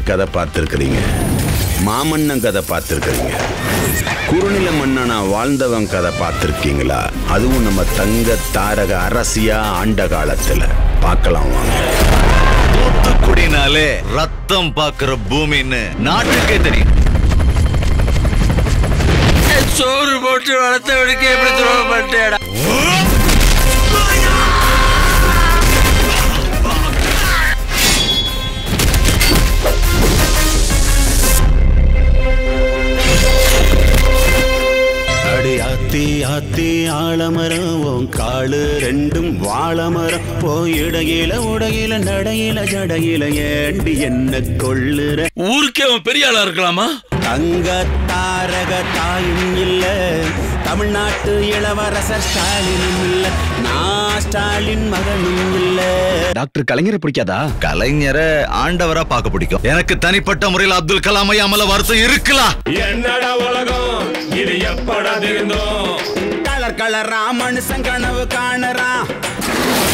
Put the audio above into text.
மன்னன் கதை பார்த்துருக்கிறீங்க மாமன்னன் கதை பார்த்துருக்கிறீங்க குறுநில மன்னனா வாழ்ந்தவன் கதை பார்த்துருக்கீங்களா அதுவும் நம்ம தங்க தாரக அரசியா ஆண்ட காலத்துல பார்க்கலாம் வாங்க தூத்துக்குடினாலே ரத்தம் பாக்குற பூமின்னு நாட்டுக்கே தெரியும் சோறு போட்டு வளர்த்தவனுக்கு எப்படி துரோகம் பண்ணிட்டேடா அடி ஆத்தி ஆத்தி ஆலமரம் உன் காலு ரெண்டும் வாழமரம் போய் இடையில உடையில நடையில ஜடையில ஏண்டி என்ன கொள்ளுற ஊருக்கே அவன் பெரிய ஆளா இருக்கலாமா தங்க தாரக தாயும் இல்ல தமிழ்நாட்டு இளவரசர் ஸ்டாலினும் இல்ல நான் ஸ்டாலின் மகனும் இல்ல டாக்டர் கலைஞரை பிடிக்காதா கலைஞரை ஆண்டவரா பார்க்க பிடிக்கும் எனக்கு தனிப்பட்ட முறையில் அப்துல் கலாம் ஐயா மேல வருத்தம் இருக்கலாம் என்னடா உலகம் இது எப்படா திருந்தோம் கலர் கலரா மனுஷன் கனவு காணறான்